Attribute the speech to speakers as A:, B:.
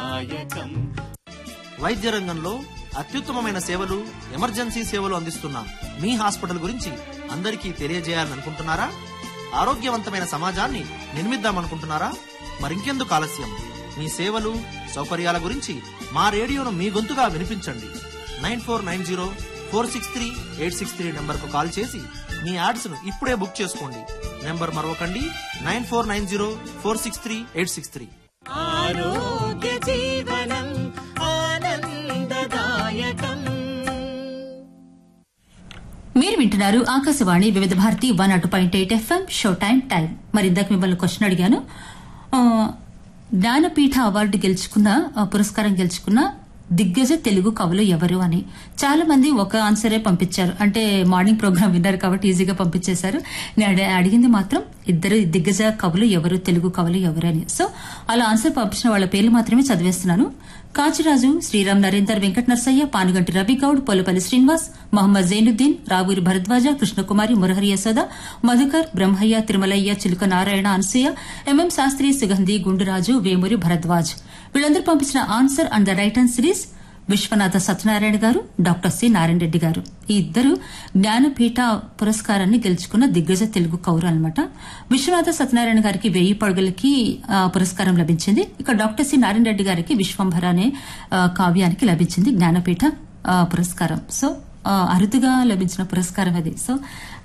A: దాయకం
B: వైద్య రంగంలో అత్యుత్తమమైన సేవలు ఎమర్జెన్సీ సేవలు అందిస్తున్న మీ హాస్పిటల్ గురించి అందరికీ తెలియజేయాలనుకుంటున్నారా ఆరోగ్యవంతమైన సమాజాన్ని నిర్మిద్దామనుకుంటున్నారా మరింకెందుకు ఆలస్యం మీ సేవలు సౌకర్యాల గురించి మా రేడియోను మీ గొంతుగా వినిపించండి nine four nine zero four six three eight six three నెంబర్కు కాల్ చేసి మీ యాడ్స్ను ఇప్పుడే బుక్ చేసుకోండి నెంబర్ మరొకండి nine four nine zero four six three eight six three
A: ఆరోగ్య జీవనం ఆనందదాయకం
C: మీరు వింటున్నారు ఆకాశవాణి వివిధ భారతి వన్ అటు point eight FM show time time మరి ఇందాక మిమ్మల్ని క్వశ్చన్ అడిగాను ఆ, జ్ఞానపీఠ అవార్డు గెలుచుకున్న ఆ, పురస్కారం గెలుచుకున్న దిగ్గజ తెలుగు కవులు ఎవరు అని చాలా మంది ఒక ఆన్సరే పంపించారు అంటే మార్నింగ్ ప్రోగ్రామ్ విన్నారు కాబట్టి ఈజీగా పంపించేశారు నేను అడి- అడిగింది మాత్రం ఇద్దరు దిగ్గజ కవులు ఎవరు తెలుగు కవులు ఎవరు అని సో అలా ఆన్సర్ పంపించిన వాళ్ళ పేర్లు మాత్రమే చదివేస్తున్నాను కాచిరాజు శ్రీరామ్ నరేందర్ వెంకట నర్సయ్య పానుగంటి రవిగౌడ్ పొలపల్లి శ్రీనివాస్ మహమ్మద్ జైనుద్దీన్ రావూరి భరద్వాజ కృష్ణకుమారి మురహరి యశోద మధుకర్ బ్రహ్మయ్య తిరుమలయ్య చిలుక నారాయణ అనసూయ ఎంఎం శాస్త్రి సుగంధి గుండురాజు వేమూరి భరద్వాజ్ వీళ్ళందరూ పంపించిన answer and the right answer is Viswanatha Satyanarayana garu doctor C Narayana Reddy గారు ఈ ఇద్దరు జ్ఞానపీఠ పురస్కారాన్ని గెలుచుకున్న దిగ్గజ తెలుగు కౌరు అనమాట విశ్వనాథ సత్యనారాయణ గారికి వెయ్యి పడుగులకి ఆ, పురస్కారం లభించింది ఇక డాక్టర్ సి నారాయణ రెడ్డి గారికి విశ్వంభర అనే ఆ, కావ్యానికి లభించింది జ్ఞానపీఠ ఆ, పురస్కారం సో ఆ, అరుదుగా లభించిన పురస్కారం అది సో